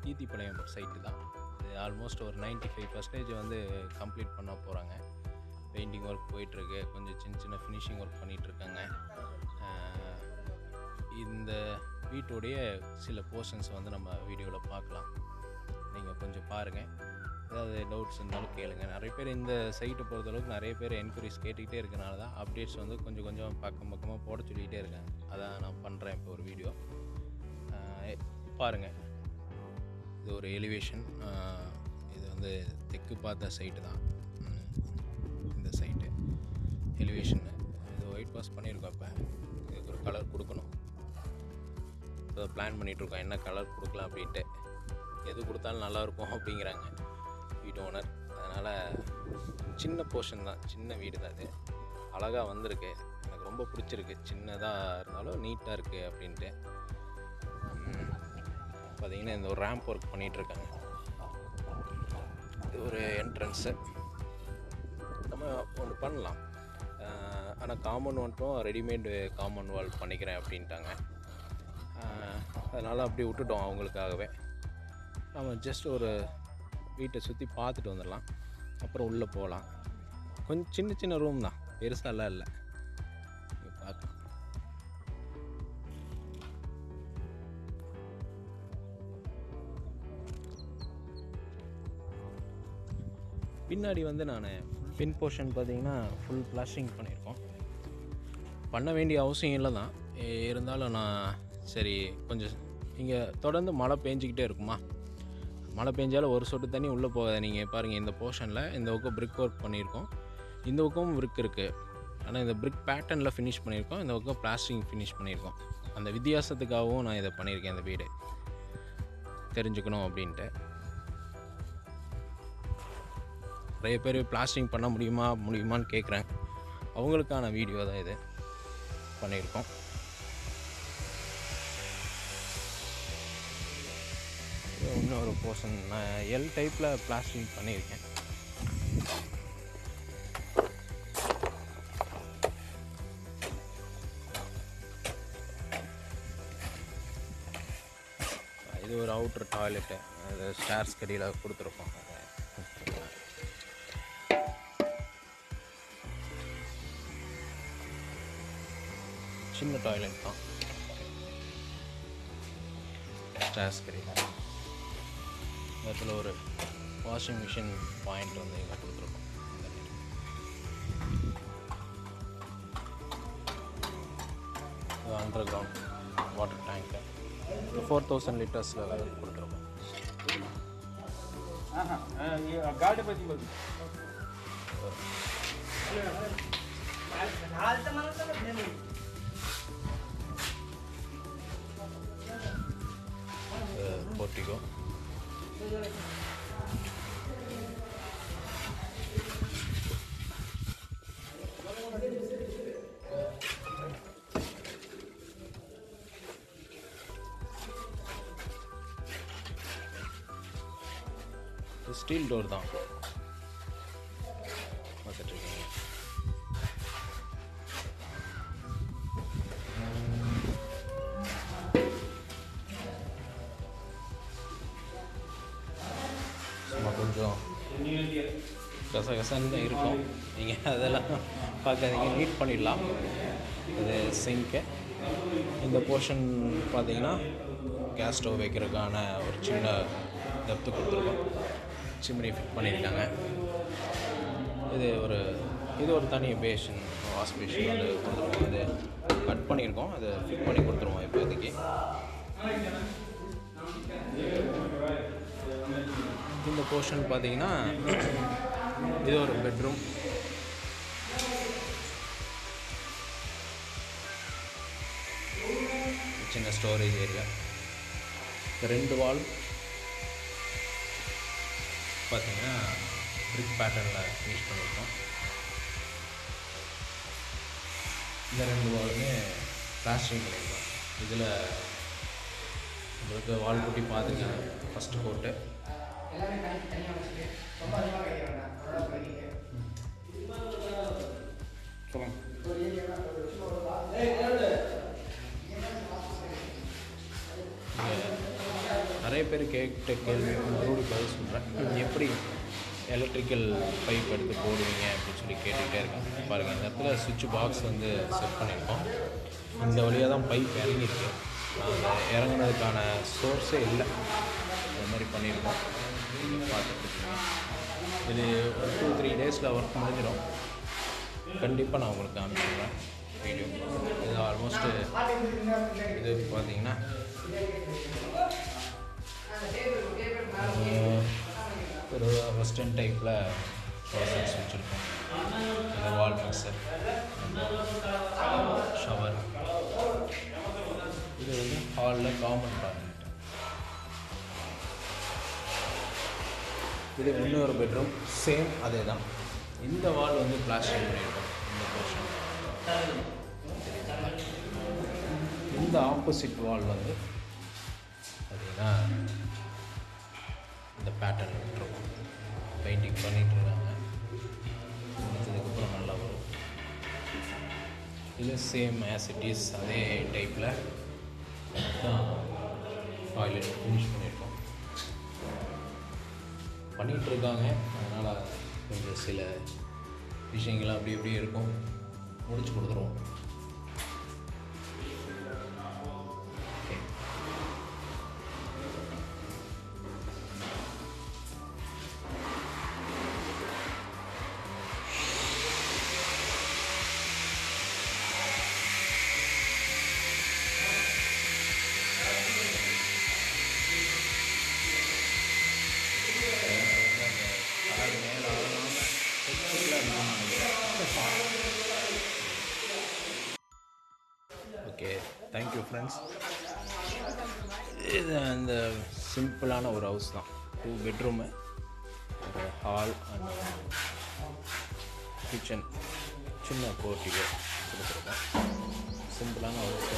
Theethipalayam site தான் இது almost ஒரு 95% ஃபைவ் பர்சன்டேஜ் வந்து கம்ப்ளீட் பண்ண போகிறாங்க பெயிண்டிங் ஒர்க் போயிட்டுருக்கு கொஞ்சம் சின்ன சின்ன ஃபினிஷிங் ஒர்க் பண்ணிகிட்ருக்காங்க இந்த வீட்டுடைய சில போர்ஷன்ஸ் வந்து நம்ம வீடியோவில் பார்க்கலாம் நீங்கள் கொஞ்சம் பாருங்கள் ஏதாவது டவுட்ஸ் இருந்தாலும் கேளுங்க நிறைய பேர் இந்த சைட்டை பொறுத்தளவுக்கு நிறைய பேர் என்கொயரிஸ் கேட்டுக்கிட்டே இருக்கனால தான் அப்டேட்ஸ் வந்து கொஞ்சம் கொஞ்சம் பக்கம் பக்கமாக போட சொல்லிக்கிட்டே இருக்காங்க அதான் நான் பண்ணுறேன் இப்போ ஒரு வீடியோ பாருங்கள் இது ஒரு எலிவேஷன் இது வந்து தெற்கு பார்த்த சைட்டு தான் ம், இந்த சைட்டு எலிவேஷன் இது ஒயிட் வாஷ் பண்ணியிருக்கோம் இப்போ இதுக்கு ஒரு கலர் கொடுக்கணும் இப்போ பிளான் பண்ணிகிட்ருக்கோம் என்ன கலர் கொடுக்கலாம் அப்படின்ட்டு எது கொடுத்தாலும் நல்லாயிருக்கும் அப்படிங்கிறாங்க வீட்டு ஓனர் அதனால் சின்ன போர்ஷன் தான் சின்ன வீடு தான் இது அழகாக வந்திருக்கு எனக்கு ரொம்ப பிடிச்சிருக்கு சின்னதாக இருந்தாலும் நீட்டாக இருக்குது அப்படின்ட்டு ம், பார்த்தீங்கன்னா இந்த ஒரு ரேம்ப் ஒர்க் பண்ணிகிட்ருக்காங்க இது ஒரு என்ட்ரன்ஸு நம்ம ஒன்று பண்ணலாம் ஆனால் காமன் மட்டும் ரெடிமேடு காமன் வால் பண்ணிக்கிறேன் அப்படின்ட்டாங்க அதனால் அப்படி விட்டுட்டோம் அவங்களுக்காகவே நம்ம ஜஸ்ட் ஒரு வீட்டை சுற்றி பார்த்துட்டு வந்துடலாம் அப்புறம் உள்ளே போகலாம் கொஞ்சம் சின்ன சின்ன ரூம் தான் பெருசாலாம் இல்லை இங்க பார்க்கலாம் பின்னாடி வந்து நான் பின் போர்ஷன் பார்த்தீங்கன்னா ஃபுல் பிளாஸ்டிங் பண்ணியிருக்கோம் பண்ண வேண்டிய அவசியம் இல்லை தான் இ- இருந்தாலும் நான் சரி கொஞ்சம் இங்கே தொடர்ந்து மழை பெஞ்சிக்கிட்டே இருக்குமா மழை பெஞ்சாலும் ஒரு சொட்டு தண்ணி உள்ளே போகாது நீங்கள் பாருங்கள் இந்த போர்ஷனில் இந்த பக்கம் பிரிக் ஒர்க் பண்ணியிருக்கோம் இந்த பக்கம் பிரிக் இருக்குது ஆனால் இந்த பிரிக் பேட்டர்னில் ஃபினிஷ் பண்ணியிருக்கோம் இந்த பக்கம் பிளாஸ்டிங் ஃபினிஷ் பண்ணியிருக்கோம் அந்த வித்தியாசத்துக்காகவும் நான் இதை பண்ணியிருக்கேன் இந்த வீடு தெரிஞ்சுக்கணும் அப்படின்ட்டு நிறைய பேர் பிளாஸ்டிங் பண்ண முடியுமா முடியுமான்னு கேட்குறேன் அவங்களுக்கான வீடியோ தான் இது பண்ணியிருக்கோம் இது இன்னொரு போர்ஷன் நான் எல் டைப்பில் பிளாஸ்டிங் பண்ணியிருக்கேன் இது ஒரு அவுட்ரு டாய்லெட்டு அது ஸ்டார்ஸ் கடியில் கொடுத்துருக்கோம் சின்ன டாய்லெட் தான் ஸ்டார்ஸ் கடியில் இடத்துல ஒரு வாஷிங் மிஷின் பாயிண்ட் வந்து இங்கே கொடுத்துருக்கோம் இந்த மாதிரி. இது அண்டர் கிரவுண்ட் வாட்டர் டேங்க்கு ஃபோர் தௌசண்ட் லிட்டர்ஸில் கொடுத்துருக்கோம் गाडी मध्ये बघ போர்ட்டிகோ ஸ்டீல் டோர் தான் பார்த்துட்ருக்கீங்க சும்மா கொஞ்சம் கசகசன்னு இருக்கும் நீங்கள் அதெல்லாம் பார்க்காதீங்க நீட் பண்ணிடலாம் இது சிங்க்கு இந்த போர்ஷன் பார்த்தீங்கன்னா கேஸ் ஸ்டவ் வைக்கிறதுக்கான ஒரு சின்ன டெப்த்து கொடுத்துருக்கோம் சிம்னி ஃபிட் பண்ணியிருக்காங்க இது ஒரு இது ஒரு தனி பேஷன் வாஷ் பேஷன் வந்து கொடுத்துருக்கோம் அது கட் பண்ணியிருக்கோம் அதை ஃபிட் பண்ணி கொடுத்துருவோம் இப்போதைக்கு இந்த போர்ஷன் பார்த்தீங்கன்னா இது ஒரு பெட்ரூம் சின்ன ஸ்டோரேஜ் ஏரியா ரெண்டு வால் பார்த்தீங்கன்னா பிரிக் பேட்டர்னில் யூஸ் பண்ணியிருக்கோம் இந்த ரெண்டு வாலுமே பிளாஸ்டிங் பண்ணியிருக்கோம் இதில் உங்களுக்கு வால் குட்டி பார்த்துருக்கீங்க ஃபஸ்ட்டு கோட்டு சொல்லுங்க நிறைய பேர் கேட்ட கேள்வி மறுபடியும் பதில் சொல்கிறேன் எப்படி எலக்ட்ரிக்கல் பைப் எடுத்து போடுவீங்க அப்படின்னு சொல்லி கேட்டுக்கிட்டே இருக்கேன் பாருங்கள் இந்த இடத்துல சுவிட்ச் பாக்ஸ் வந்து செட் பண்ணியிருக்கோம் இந்த வழியாக தான் பைப் இறங்கியிருக்கு அந்த இறங்குனதுக்கான சோர்ஸே இல்லை அது மாதிரி பண்ணியிருக்கோம் நீங்கள் பார்த்துட்டு இருக்கீங்க இது ஒரு டூ த்ரீ டேஸில் ஒர்க் முடிஞ்சிடும் கண்டிப்பாக நான் உங்களுக்கு காமிச்சிடுறேன் வீடியோ இது ஆல்மோஸ்ட்டு இது பார்த்தீங்கன்னா அஹ், ஒரு வெஸ்டர்ன் டைப்பில் ப்ராசஸ் வச்சுருக்கோம் இந்த வால் மிக்சர் ஷவர் இது வந்து ஹாலில் காமன் டாய்லெட் இது இன்னொரு பெட்ரூம் சேம் அதே தான் இந்த வால் வந்து பிளாஸ்டிக் பண்ணியிருக்கோம் இந்த போர்ஷன் இந்த ஆப்போசிட் வால் வந்து பார்த்தீங்கன்னா இந்த பேட்டர்ன் விட்டுருக்கோம் பெயிண்டிங் பண்ணிட்டு இருக்காங்க முடிச்சதுக்கப்புறம் நல்லா வரும் இது சேம் ஆஸ் இட் இஸ் அதே டைப்பில் தான் டாய்லெட் ஃபினிஷ் பண்ணியிருக்கோம் பண்ணிகிட்டு இருக்காங்க அதனால் கொஞ்சம் சில விஷயங்கள் அப்படி இப்படி இருக்கும் முடிச்சு கொடுத்துருவோம் ஓகே கலர் மேலே ஆகாமல் ஓகே தேங்க்யூ ஃப்ரெண்ட்ஸ் இது அந்த சிம்பிளான ஒரு ஹவுஸ் தான் டூ பெட்ரூமு ஒரு ஹால் அண்ட் கிச்சன் சின்ன போர்ட்டிகோ கொடுத்துருக்கோம் சிம்பிளான ஹவுஸ்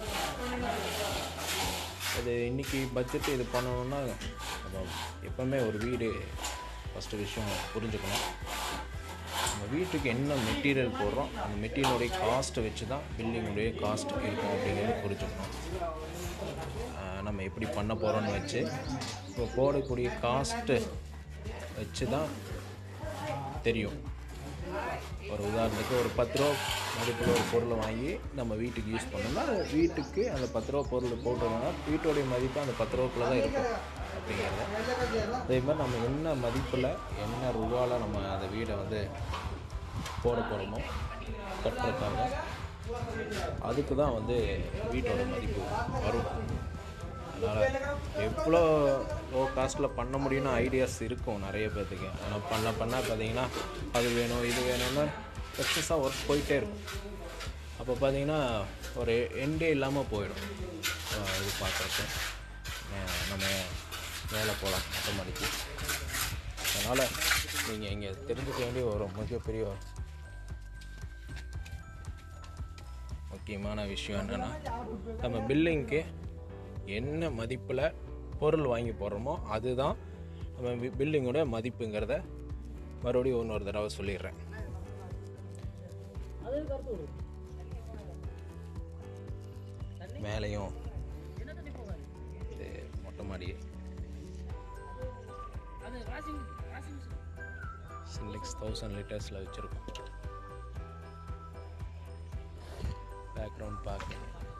அது இன்றைக்கி பட்ஜெட் இது பண்ணணுன்னா நம்ம எப்போவுமே ஒரு வீடு ஃபஸ்ட்டு விஷயம் புரிஞ்சுக்கணும் நம்ம வீட்டுக்கு என்ன மெட்டீரியல் போடுறோம் அந்த மெட்டீரியலுடைய காஸ்ட்டை வச்சு தான் பில்டிங்குடைய காஸ்ட் இருக்கும் அப்படிங்கிறது புரிஞ்சுக்கணும் ஆஹ் நம்ம எப்படி பண்ண போகிறோம்னு வச்சு இப்போ போடக்கூடிய காஸ்ட்டு வச்சு தான் தெரியும் ஒரு உதாரணத்துக்கு ஒரு பத்து ரூபா மதிப்பில் ஒரு பொருளை வாங்கி நம்ம வீட்டுக்கு யூஸ் பண்ணோம்னா அது வீட்டுக்கு அந்த பத்து ரூபா பொருள் போட்டோம்னா வீட்டோடைய மதிப்பு அந்த பத்து ரூபாக்குள்ள தான் இருக்கும் அப்படிங்கிறது அதே மாதிரி நம்ம என்ன மதிப்பில் என்ன ரூபாவில் நம்ம அந்த வீடை வந்து போட போகிறோமோ கட்டுறதுக்காக அதுக்கு தான் வந்து வீட்டோட மதிப்பு வரும் அதனால் எவ்வளோ லோ காஸ்ட்டில் பண்ண முடியும்னு ஐடியாஸ் இருக்கும் நிறைய பேர்த்துக்கு ஆனால் பண்ண பண்ண பார்த்தீங்கன்னா அது வேணும் இது வேணும்னு எக்ஸஸாக ஒர்க் போயிட்டே இருக்கும் அப்போ பார்த்தீங்கன்னா ஒரு எண்டே இல்லாமல் போயிடும் அஹ் இது பார்க்குறப்ப நம்ம மேலே போகலாம் ஆட்டோமேட்டிக்கு அதனால் நீங்கள் இங்கே தெரிஞ்சுக்க வேண்டிய ஒரு மிகப்பெரிய முக்கியமான விஷயம் என்னென்னா நம்ம பில்லிங்க்கு என்ன மதிப்பில் பொருள் வாங்கி போடுறோமோ அதுதான் நம்ம பில்டிங்கோட மதிப்புங்கிறத மறுபடியும் இன்னொரு தடவை சொல்லிடுறேன் மேலேயும் இது மொட்டை மாடி சிக்ஸ் தௌசண்ட் லிட்டர்ஸில் வச்சுருக்கோம் பேக்ரவுண்ட் பார்க்க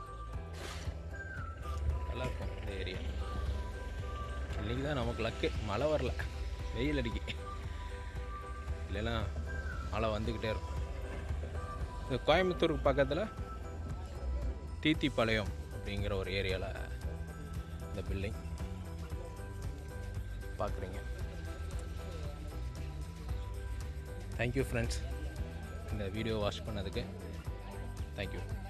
நல்லா இருக்கும் இந்த ஏரியா இன்றைக்கி தான் நமக்கு லக்கு மழை வரல வெயில் அடிக்கு இல்லைன்னா மழை வந்துக்கிட்டே இருக்கும் இந்த கோயம்புத்தூருக்கு பக்கத்தில் தீத்திப்பாளையம் அப்படிங்கிற ஒரு ஏரியாவில் இந்த பில்டிங் பார்க்குறீங்க தேங்க்யூ ஃப்ரெண்ட்ஸ் இந்த வீடியோ வாட்ச் பண்ணதுக்கு தேங்க்யூ